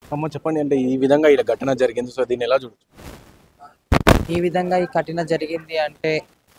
అమ్మ చెప్పండి అంటే ఈ విధంగా ఇలా ఘటన జరిగింది సో దీన్ని ఎలా చూడొచ్చు ఈ విధంగా ఈ కఠిన జరిగింది అంటే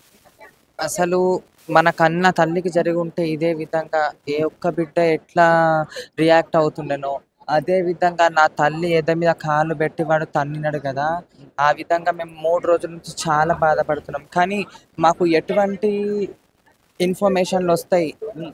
అసలు మన కన్న తల్లికి జరిగి ఉంటే ఇదే విధంగా ఏ ఒక్క బిడ్డ ఎట్లా రియాక్ట్ అవుతుండేనో అదే విధంగా నా తల్లి ఎద మీద కాళ్ళు పెట్టి వాడు తన్నినాడు కదా ఆ విధంగా మేము మూడు రోజుల నుంచి చాలా బాధపడుతున్నాం కానీ మాకు ఎటువంటి ఇన్ఫర్మేషన్లు వస్తాయి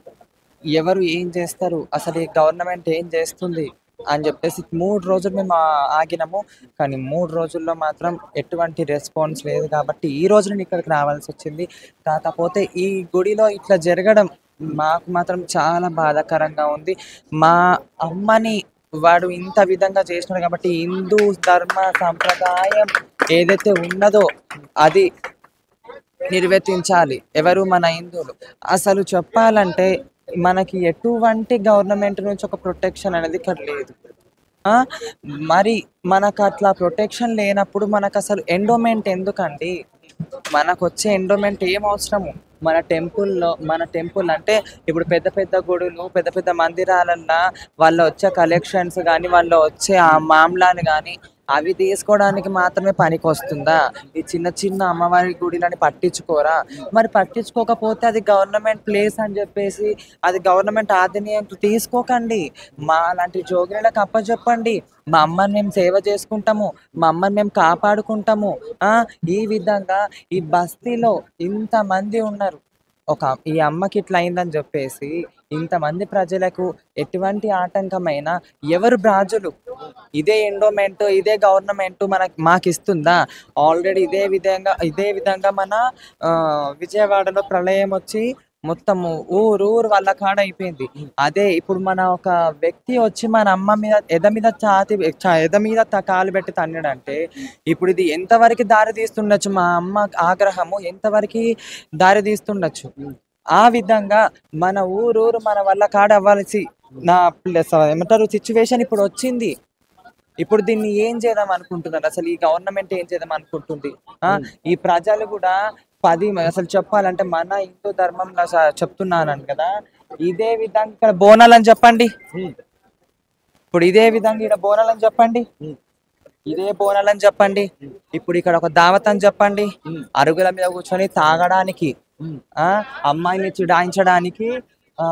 ఎవరు ఏం చేస్తారు అసలు ఈ గవర్నమెంట్ ఏం చేస్తుంది అని చెప్పేసి మూడు రోజులు మేము ఆ- ఆగినాము కానీ మూడు రోజుల్లో మాత్రం ఎటువంటి రెస్పాన్స్ లేదు కాబట్టి ఈ రోజు నేను ఇక్కడికి రావాల్సి వచ్చింది కాకపోతే ఈ గుడిలో ఇట్లా జరగడం మాకు మాత్రం చాలా బాధాకరంగా ఉంది మా అమ్మని వాడు ఇంత విధంగా చేసినాడు కాబట్టి హిందూ ధర్మ సంప్రదాయం ఏదైతే ఉన్నదో అది నిర్వర్తించాలి ఎవరు మన హిందువులు అసలు చెప్పాలంటే మనకి ఎటువంటి గవర్నమెంట్ నుంచి ఒక ప్రొటెక్షన్ అనేది ఇక్కడ లేదు ఆ, మరి మనకు అట్లా ప్రొటెక్షన్ లేనప్పుడు మనకు అసలు ఎండోమెంట్ ఎందుకండి మనకు వచ్చే ఎండోమెంట్ ఏం అవసరము మన టెంపుల్లో మన టెంపుల్ అంటే ఇప్పుడు పెద్ద పెద్ద గుడులు పెద్ద పెద్ద మందిరాలన్నా వాళ్ళ వచ్చే కలెక్షన్స్ కానీ వాళ్ళ వచ్చే ఆ మామలాలు కానీ అవి తీసుకోవడానికి మాత్రమే పనికి వస్తుందా ఈ చిన్న చిన్న అమ్మవారి గుడిలని పట్టించుకోరా మరి పట్టించుకోకపోతే అది గవర్నమెంట్ ప్లేస్ అని చెప్పేసి అది గవర్నమెంట్ ఆధీనం తీసుకోకండి మా లాంటి జోగిలకు అప్పచెప్పండి మా అమ్మని మేము సేవ చేసుకుంటాము మా అమ్మని మేము కాపాడుకుంటాము ఆ ఈ విధంగా ఈ బస్తీలో ఇంతమంది ఉన్నారు ఒక ఈ అమ్మకి ఇట్లా అయిందని చెప్పేసి ఇంతమంది ప్రజలకు ఎటువంటి ఆటంకమైన ఎవరు రాజులు ఇదే ఎండోమెంట్ ఇదే గవర్నమెంట్ మనకి మాకు ఇస్తుందా ఆల్రెడీ ఇదే విధంగా ఇదే విధంగా మన ఆ, విజయవాడలో ప్రళయం వచ్చి మొత్తం ఊరు ఊరు వాళ్ళ కాడ అయిపోయింది అదే ఇప్పుడు మన ఒక వ్యక్తి వచ్చి మన అమ్మ మీద ఎద మీద ఛాతి చ- ఎద మీద త- కాలు పెట్టి తన్నాడంటే ఇప్పుడు ఇది ఎంతవరకు దారి తీస్తుండొచ్చు మా అమ్మ ఆగ్రహము ఎంతవరకు దారి తీస్తుండొచ్చు ఆ విధంగా మన ఊరూరు మన వల్ల కాడ అవ్వాల్సి నా ప్లస్ ఏమంటారు సిచ్యువేషన్ ఇప్పుడు వచ్చింది ఇప్పుడు దీన్ని ఏం చేద్దాం అనుకుంటున్నారు అసలు ఈ గవర్నమెంట్ ఏం చేద్దాం అనుకుంటుంది ఆ ఈ ప్రజలు కూడా పది మ- అసలు చెప్పాలంటే మన హిందూ ధర్మంలో స- చెప్తున్నాను కదా ఇదే విధంగా ఇక్కడ బోనాలని చెప్పండి ఇప్పుడు ఇదే విధంగా ఇక్కడ బోనాలని చెప్పండి ఇదే బోనాలని చెప్పండి ఇప్పుడు ఇక్కడ ఒక దావత్ అని చెప్పండి అరుగుల మీద కూర్చొని తాగడానికి ఆ అమ్మాయిని చిడాయించడానికి ఆ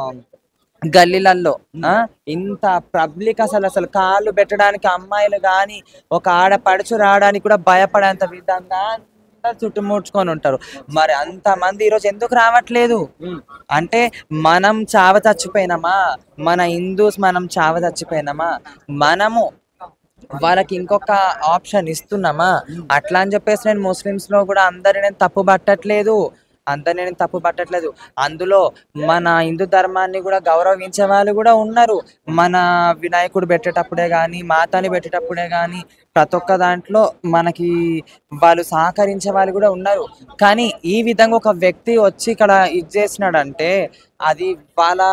గల్లీలల్లో ఆ ఇంత పబ్లిక్ అసలు అసలు కాళ్ళు పెట్టడానికి అమ్మాయిలు గాని ఒక ఆడపడుచు రావడానికి కూడా భయపడేంత విధంగా అందరు చుట్టుముడుచుకొని ఉంటారు మరి అంత మంది ఈరోజు ఎందుకు రావట్లేదు అంటే మనం చావ చచ్చిపోయినామా మన హిందూస్ మనం చావ చచ్చిపోయినామా మనము వాళ్ళకి ఇంకొక ఆప్షన్ ఇస్తున్నామా అట్లా అని చెప్పేసి నేను ముస్లిమ్స్ లో కూడా అందరిని నేను తప్పు పట్టట్లేదు అందరిని నేను తప్పు పట్టట్లేదు అందులో మన హిందూ ధర్మాన్ని కూడా గౌరవించే వాళ్ళు కూడా ఉన్నారు మన వినాయకుడు పెట్టేటప్పుడే కానీ మాతాని పెట్టేటప్పుడే కానీ ప్రతి ఒక్క దాంట్లో మనకి వాళ్ళు సహకరించే వాళ్ళు కూడా ఉన్నారు కానీ ఈ విధంగా ఒక వ్యక్తి వచ్చి ఇక్కడ ఇది చేసినాడంటే అది వాళ్ళ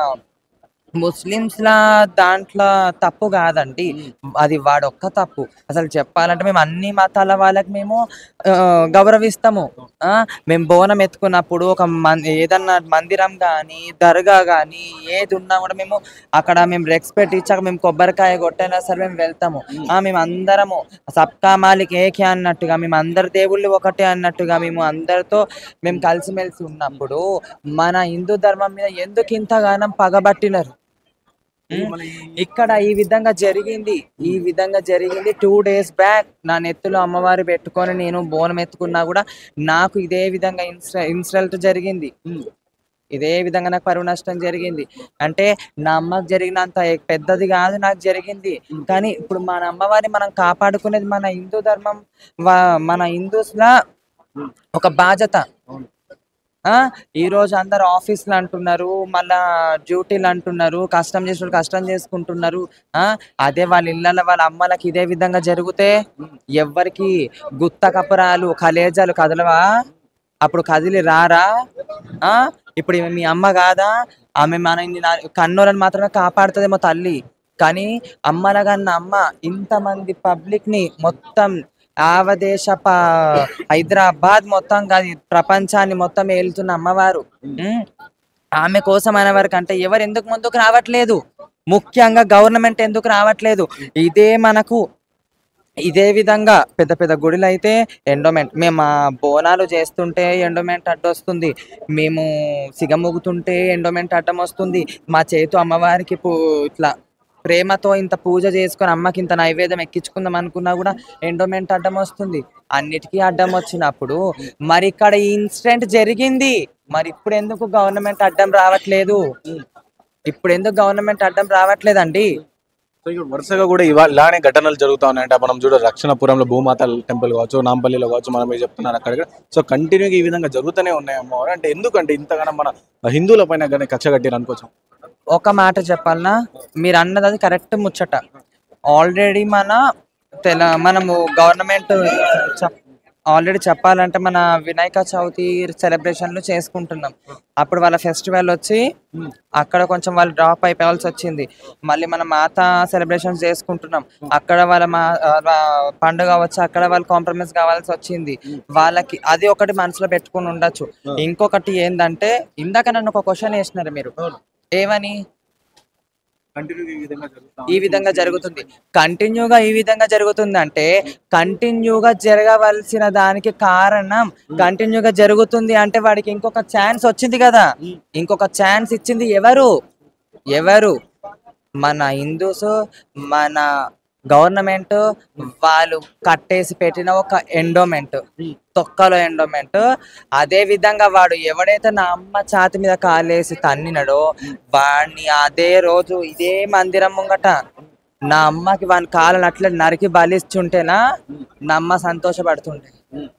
ముస్లిమ్స్ల దాంట్లో తప్పు కాదండి అది వాడొక్క తప్పు అసలు చెప్పాలంటే మేము అన్ని మతాల వాళ్ళకి మేము ఆ, గౌరవిస్తాము ఆ, మేము బోనం ఎత్తుకున్నప్పుడు ఒక మన్ ఏదన్నా మందిరం కానీ దర్గా కానీ ఏది ఉన్నా కూడా మేము అక్కడ మేము రెస్పెక్ట్ ఇచ్చాక మేము కొబ్బరికాయ కొట్టైనా సరే మేము వెళ్తాము ఆ, మేము అందరము సబ్కా మాలిక్ ఏకే అన్నట్టుగా మేము అందరి దేవుళ్ళు ఒకటే అన్నట్టుగా మేము అందరితో మేము కలిసిమెలిసి ఉన్నప్పుడు మన హిందూ ధర్మం మీద ఎందుకు ఇంతగానం పగబట్టినారు ఉమ్, ఇక్కడ ఈ విధంగా జరిగింది ఈ విధంగా జరిగింది టూ డేస్ బ్యాక్ నా నెత్తిలో అమ్మవారి పెట్టుకొని నేను బోనం ఎత్తుకున్నా కూడా నాకు ఇదే విధంగా ఇన్సల్ట్ జరిగింది ఇదే విధంగా నాకు పరువు నష్టం జరిగింది అంటే నా అమ్మకి జరిగినంత ఎ- పెద్దది కాదు నాకు జరిగింది కానీ ఇప్పుడు మన అమ్మవారిని మనం కాపాడుకునేది మన హిందూ ధర్మం వా- మన హిందూస్లా ఒక బాధ్యత ఆ ఈ రోజు అందరు ఆఫీసులు అంటున్నారు మళ్ళా డ్యూటీలు అంటున్నారు కష్టం చేసిన కష్టం చేసుకుంటున్నారు ఆ అదే వాళ్ళ ఇళ్ళలో వాళ్ళ అమ్మలకి ఇదే విధంగా జరిగితే ఎవ్వరికి గుత్త కపరాలు కలేజాలు కదలవా అప్పుడు కదిలి రారా ఆ ఇప్పుడు ఈమె మీ అమ్మ కాదా ఆమె మన ఇన్ని నా- కన్నులను మాత్రమే కాపాడుతుందేమో తల్లి కానీ అమ్మల కన్నా అమ్మ ఇంతమంది పబ్లిక్ ని మొత్తం ఆవదేశ ప- హైదరాబాద్ మొత్తం కాదు ఈ ప్రపంచాన్ని మొత్తం ఏలుతున్న అమ్మవారు ఉమ్. ఆమె కోసం అనే వరకు అంటే ఎవరు ఎందుకు ముందుకు రావట్లేదు ముఖ్యంగా గవర్నమెంట్ ఎందుకు రావట్లేదు ఇదే మనకు ఇదే విధంగా పెద్ద పెద్ద గుడిలు అయితే ఎండోమెంట్ మేము ఆ బోనాలు చేస్తుంటే ఎండోమెంట్ అడ్డొస్తుంది మేము సిగమొగుతుంటే ఎండోమెంట్ అడ్డం వస్తుంది మా చేతు అమ్మవారికి పూ ఇట్లా ప్రేమతో ఇంత పూజ చేసుకొని అమ్మకి ఇంత నైవేద్యం ఎక్కించుకుందాం అనుకున్నా కూడా ఎండోమెంట్ అడ్డం వస్తుంది అన్నిటికీ అడ్డం వచ్చినప్పుడు మరి ఇక్కడ ఈ ఇన్సిడెంట్ జరిగింది మరి ఇప్పుడు ఎందుకు గవర్నమెంట్ అడ్డం రావట్లేదు ఇప్పుడు ఎందుకు గవర్నమెంట్ అడ్డం రావట్లేదండి సో ఇక్కడ వరుసగా కూడా ఇవా- ఇలానే ఘటనలు జరుగుతా ఉన్నాయంటే మనం చూడ రక్షణపురంలో భూమాత టెంపుల్ కావచ్చు నాంపల్లిలో కావచ్చు మనం మీరు చెప్తున్నారు అక్కడ సో కంటిన్యూగా ఈ విధంగా జరుగుతూనే ఉన్నాయమ్మో అంటే ఎందుకంటే ఇంతగానో మన హిందువుల పైన కానీ కచ్చ కట్టిరు అనుకోవచ్చు ఒక మాట చెప్పాలనా మీరు అన్నది అది కరెక్ట్ ముచ్చట ఆల్రెడీ మన తెల మనము గవర్నమెంట్ ఆల్రెడీ చెప్పాలంటే మన వినాయక చవితి సెలబ్రేషన్లు చేసుకుంటున్నాం అప్పుడు వాళ్ళ ఫెస్టివల్ వచ్చి అక్కడ కొంచెం వాళ్ళు డ్రాప్ అయిపోవాల్సి వచ్చింది మళ్ళీ మన మాత సెలబ్రేషన్స్ చేసుకుంటున్నాం అక్కడ వాళ్ళ మా వాళ్ళ పండుగ వచ్చి అక్కడ వాళ్ళు కాంప్రమైజ్ కావాల్సి వచ్చింది వాళ్ళకి అది ఒకటి మనసులో పెట్టుకుని ఉండొచ్చు ఇంకొకటి ఏంటంటే ఇందాక నన్ను ఒక క్వశ్చన్ వేసినారు మీరు ఏమని కంటిన్యూగా ఈ విధంగా జరుగుతా ఈ విధంగా జరుగుతుంది కంటిన్యూగా ఈ విధంగా జరుగుతుంది అంటే కంటిన్యూగా జరగవలసిన దానికి కారణం కంటిన్యూగా జరుగుతుంది అంటే వాడికి ఇంకొక ఛాన్స్ వచ్చింది కదా ఇంకొక ఛాన్స్ ఇచ్చింది ఎవరు ఎవరు మన హిందూస్ మన గవర్నమెంట్ వాళ్ళు కట్టేసి పెట్టిన ఒక ఎండోమెంట్ తొక్కలో ఎండోమెంట్ అదే విధంగా వాడు ఎవడైతే నా అమ్మ ఛాతి మీద కాలేసి తన్నినడో వాడిని అదే రోజు ఇదే మందిరం ముంగట నా అమ్మకి వాని కాళ్ళని అట్లా నరికి బలిస్తుంటేనా నా అమ్మ సంతోషపడుతుండే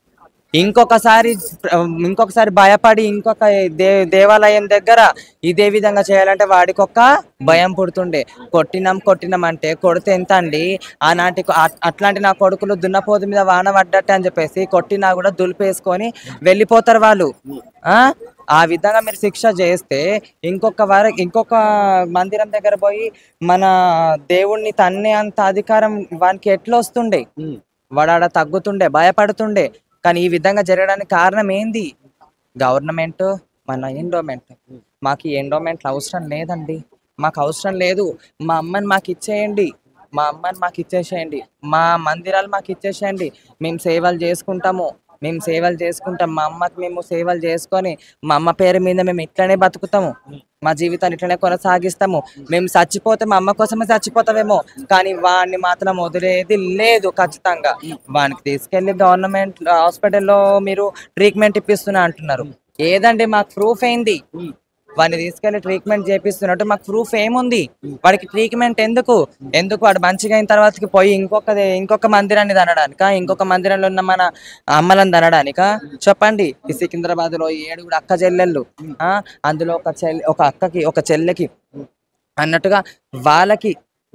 ఇంకొకసారి ఇంకొకసారి భయపడి ఇంకొక దే దేవాలయం దగ్గర ఇదే విధంగా చేయాలంటే వాడికి ఒక భయం పుడుతుండే కొట్టినాం కొట్టినాం అంటే కొడితే ఎంత అండి ఆనాటి అ- అట్లాంటి నా కొడుకులు దున్నపోతు మీద వాన పడ్డట్టు అని చెప్పేసి కొట్టినా కూడా దులిపేసుకొని వెళ్ళిపోతారు వాళ్ళు ఆ ఆ విధంగా మీరు శిక్ష చేస్తే ఇంకొక వార ఇంకొక మందిరం దగ్గర పోయి మన దేవుణ్ణి తన్నే అంత అధికారం వానికి ఎట్లా వస్తుండే వాడు ఆడ తగ్గుతుండే భయపడుతుండే కానీ ఈ విధంగా జరగడానికి కారణం ఏంది గవర్నమెంట్ మన ఎండోమెంట్ మాకు ఈ ఎండోమెంట్లు అవసరం లేదండి మాకు అవసరం లేదు మా అమ్మని మాకు ఇచ్చేయండి మా అమ్మని మాకు ఇచ్చేసేయండి మా మందిరాలు మాకు ఇచ్చేసేయండి మేము సేవలు చేసుకుంటాము మేము సేవలు చేసుకుంటాం మా అమ్మకి మేము సేవలు చేసుకొని మా అమ్మ పేరు మీద మేము ఇట్లనే బతుకుతాము మా జీవితాన్ని ఇట్లనే కొనసాగిస్తాము మేము చచ్చిపోతే మా అమ్మ కోసమే చచ్చిపోతామేమో కానీ వాడిని మాత్రం వదిలేది లేదు ఖచ్చితంగా వానికి తీసుకెళ్లి గవర్నమెంట్ హాస్పిటల్లో మీరు ట్రీట్మెంట్ ఇప్పిస్తున్నా అంటున్నారు ఏదండి మాకు ప్రూఫ్ ఏంది వాడిని తీసుకెళ్లి ట్రీట్మెంట్ చేపిస్తున్నట్టు మాకు ప్రూఫ్ ఏముంది వాడికి ట్రీట్మెంట్ ఎందుకు ఎందుకు వాడు మంచిగా అయిన తర్వాతకి పోయి ఇంకొక ఇంకొక మందిరాన్ని తనడానిక ఇంకొక మందిరంలో ఉన్న మన అమ్మలను తనడానిక చెప్పండి ఈ సికింద్రాబాద్ లో ఏడుగురు అక్క చెల్లెళ్ళు ఆ అందులో ఒక చెల్లి ఒక అక్కకి ఒక చెల్లెకి అన్నట్టుగా వాళ్ళకి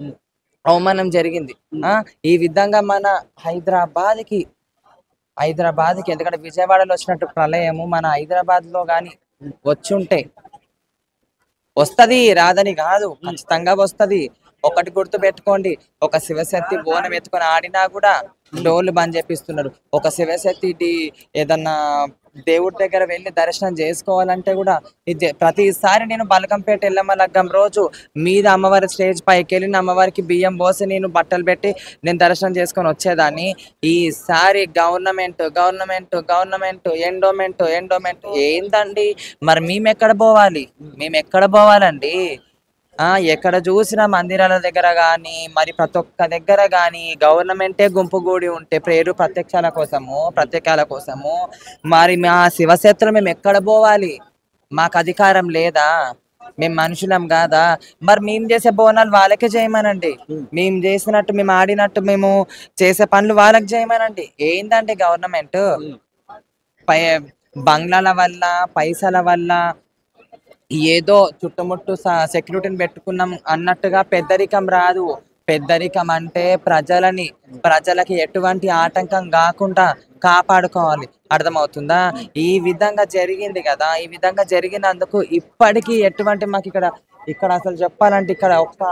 అవమానం జరిగింది ఆ ఈ విధంగా మన హైదరాబాద్కి హైదరాబాద్కి ఎందుకంటే విజయవాడలో వచ్చినట్టు ప్రళయము మన హైదరాబాద్ లో గాని వచ్చుంటే వస్తది రాదని కాదు ఖచ్చితంగా వస్తది ఒకటి గుర్తు పెట్టుకోండి ఒక శివశక్తి బోనం ఎత్తుకొని ఆడినా కూడా డోర్లు బంద్ చేపిస్తున్నారు ఒక శివశక్తి డి- ఏదన్నా దేవుడి దగ్గర వెళ్ళి దర్శనం చేసుకోవాలంటే కూడా ఇది ప్రతిసారి నేను బలకంపేట ఎల్లమ్మ లగ్గం రోజు మీద అమ్మవారి స్టేజ్ పైకి వెళ్ళి నా అమ్మవారికి బియ్యం పోసి నేను బట్టలు పెట్టి నేను దర్శనం చేసుకొని వచ్చేదాన్ని ఈసారి government government government endowment endowment ఏందండి మరి మేము ఎక్కడ పోవాలి మేము ఎక్కడ పోవాలండి ఆ ఎక్కడ చూసినా మందిరాల దగ్గర కానీ మరి ప్రతి ఒక్క దగ్గర కానీ గవర్నమెంటే గుంపు గూడి ఉంటే ప్రేరు ప్రత్యక్షాల కోసము ప్రత్యేకాల కోసము మరి మా శివక్షేత్రం మేము ఎక్కడ పోవాలి మాకు అధికారం లేదా మేము మనుషులం కాదా మరి మేము చేసే బోనాలు వాళ్ళకే చేయమనండి మేము చేసినట్టు మేము ఆడినట్టు మేము చేసే పనులు వాళ్ళకి చేయమనండి ఏందండి గవర్నమెంట్ పై బంగ్లాల వల్ల పైసల వల్ల ఏదో చుట్టుముట్టు స- సెక్యూరిటీని పెట్టుకున్నాం అన్నట్టుగా పెద్దరికం రాదు పెద్దరికం అంటే ప్రజలని ప్రజలకి ఎటువంటి ఆటంకం కాకుండా కాపాడుకోవాలి అర్థమవుతుందా ఈ విధంగా జరిగింది కదా ఈ విధంగా జరిగినందుకు ఇప్పటికీ ఎటువంటి మాకు ఇక్కడ ఇక్కడ అసలు చెప్పాలంటే ఇక్కడ ఒక్క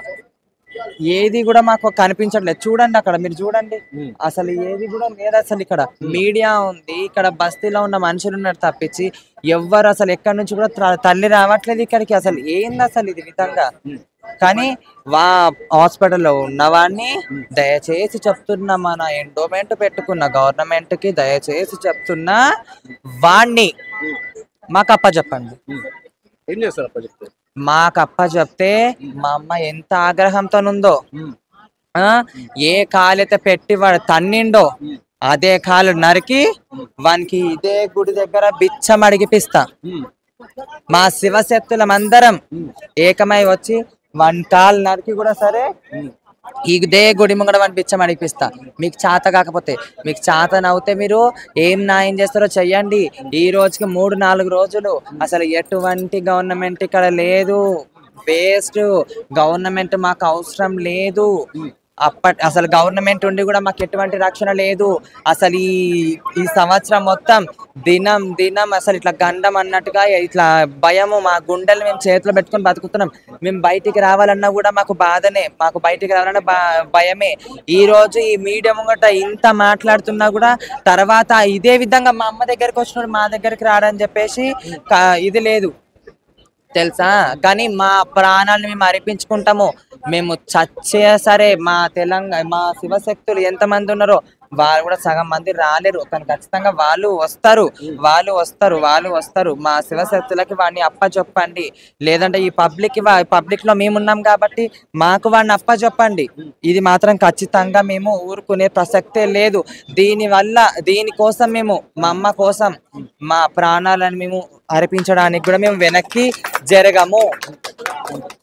ఏది కూడా మాకు కనిపించట్లేదు చూడండి అక్కడ మీరు చూడండి అసలు ఏది కూడా లేదు అసలు ఇక్కడ మీడియా ఉంది ఇక్కడ బస్తీలో ఉన్న మనుషులు ఉన్నారు తప్పించి ఎవ్వరు అసలు ఎక్కడి నుంచి కూడా త- తల్లి రావట్లేదు ఇక్కడికి అసలు ఏంది అసలు ఇది విధంగా కానీ వా హాస్పిటల్లో ఉన్నవాడిని దయచేసి చెప్తున్నా మన ఎండోమెంట్ పెట్టుకున్న గవర్నమెంట్ కి దయచేసి చెప్తున్నా వాణ్ణి మాకు అప్ప చెప్పండి ఏం చేస్తారు అప్ప చెప్తే మాకు అప్ప చెప్తే మా అమ్మ ఎంత ఆగ్రహంతో ఉందో ఆ ఏ కాలైతే పెట్టి వాడు తన్నిండో అదే కాలు నరికి వానికి ఇదే గుడి దగ్గర బిచ్చం అడిగిపిస్తా మా శివశక్తులమందరం ఏకమై వచ్చి వన్ కాలు నరికి కూడా సరే ఇదే గుడి ముంగడ వాడిని బిచ్చం అడిగిపిస్తా మీకు చేత కాకపోతే మీకు చేత నవ్వుతే మీరు ఏం న్యాయం చేస్తారో చెయ్యండి ఈ రోజుకి మూడు నాలుగు రోజులు అసలు ఎటువంటి గవర్నమెంట్ ఇక్కడ లేదు వేస్ట్ గవర్నమెంట్ మాకు అవసరం లేదు అప్పటి అసలు గవర్నమెంట్ ఉండి కూడా మాకు ఎటువంటి రక్షణ లేదు అసలు ఈ ఈ సంవత్సరం మొత్తం దినం దినం అసలు ఇట్లా గండం అన్నట్టుగా ఇట్లా భయము మా గుండెలు మేము చేతిలో పెట్టుకొని బతుకుతున్నాం మేము బయటికి రావాలన్నా కూడా మాకు బాధనే మాకు బయటికి రావాలన్నా బా- భయమే ఈ రోజు ఈ మీడియా ముంగట ఇంత మాట్లాడుతున్నా కూడా తర్వాత ఇదే విధంగా మా అమ్మ దగ్గరికి వచ్చినప్పుడు మా దగ్గరికి రాడని చెప్పేసి క- ఇది లేదు తెలుసా కానీ మా ప్రాణాలను మేము అర్పించుకుంటాము మేము చచ్చే సరే మా తెలంగాణ మా శివశక్తులు ఎంతమంది ఉన్నారో వాళ్ళు కూడా సగం మంది రాలేరు కానీ ఖచ్చితంగా వాళ్ళు వస్తారు వాళ్ళు వస్తారు వాళ్ళు వస్తారు మా శివశక్తులకి వాడిని అప్ప చెప్పండి లేదంటే ఈ పబ్లిక్ పబ్లిక్ లో మేము ఉన్నాం కాబట్టి మాకు వాడిని అప్ప చెప్పండి ఇది మాత్రం ఖచ్చితంగా మేము ఊరుకునే ప్రసక్తే లేదు దీని వల్ల దీనికోసం మేము మా అమ్మ కోసం మా ప్రాణాలను మేము అర్పించడానికి కూడా మేము వెనక్కి జరగము